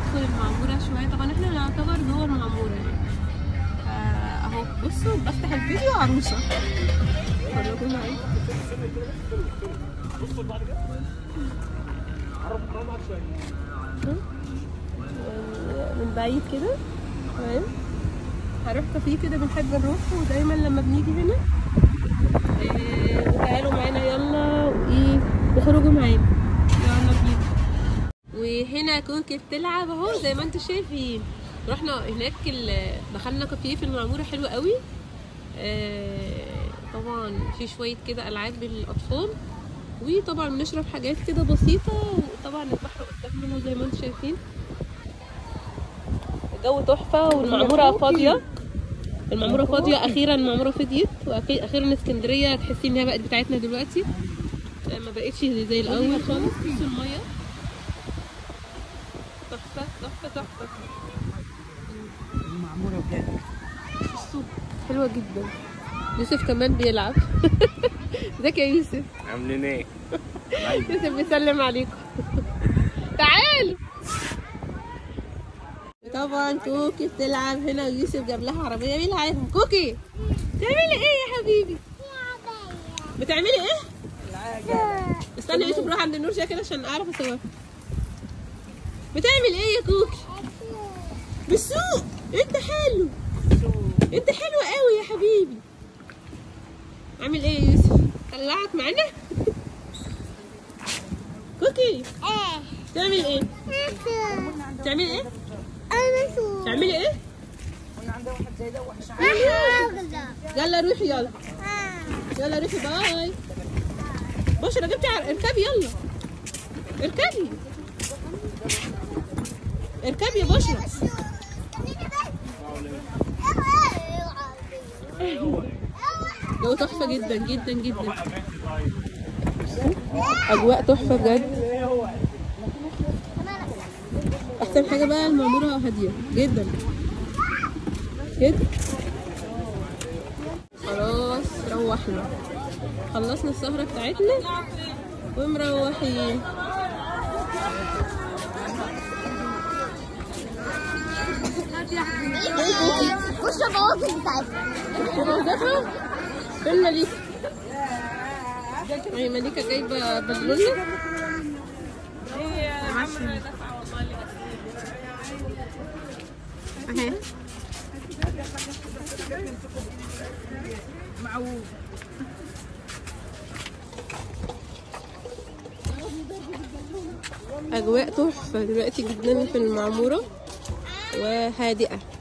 ندخل المعمورة شوية طبعا احنا نعتبر جوه المعمورة يعني آه، اهو بصوا بفتح الفيديو عروسة فرجوا معايا من- من بعيد كده تمام هروح كافيه كده بنحب نروح ودايما لما بنيجي هنا آه، تعالوا معانا يلا وايه نخرجوا معانا يلا بينا وهنا كوكي بتلعب اهو زي ما انتم شايفين رحنا هناك ال- دخلنا كافيه في المعموره حلو قوي آه، طبعا في شويه كده العاب للاطفال وطبعا بنشرب حاجات كده بسيطه وطبعا البحر قدامنا زي ما انتم شايفين الجو تحفه والمعموره فاضيه المعموره فاضيه اخيرا المعموره فضيت واخيرا اسكندريه تحسي انها بقت بتاعتنا دلوقتي آه، ما بقتش زي الاول خالص بصوا الميه تحفه تحفه تحفه معموره بجد بصوا حلوه جدا يوسف كمان بيلعب ازيك يا يوسف عاملين ايه؟ يوسف بيسلم عليكم تعال طبعا كوكي بتلعب هنا ويوسف جاب لها عربيه بيلعبهم كوكي بتعملي ايه يا حبيبي بتعملي ايه استنى يوسف روح عند النور كده عشان اعرف اصور بتعمل ايه يا كوكي بالسوق انت حلو انت حلو قوي يا حبيبي عامل ايه يا يوسف طلعك معانا كوكي تعمل ايه تعملي ايه تعملي ايه كنا عندها واحد زي ده وحش يلا روحي يلا يلا روحي باي بشرى جبتي عر... اركبي يلا اركبي اركبي يا بشرى جو تحفة جدا جدا جدا أجواء تحفة بجد أحسن حاجة بقى المعمورة هادية جدا جدا خلاص روحنا خلصنا السهرة بتاعتنا ومروحين وش البواطن بتاعتها وجاتها فين مليكة هي مليكة جايبة بالونة اهي أجواء تحفة دلوقتي جدا في المعمورة وهادئة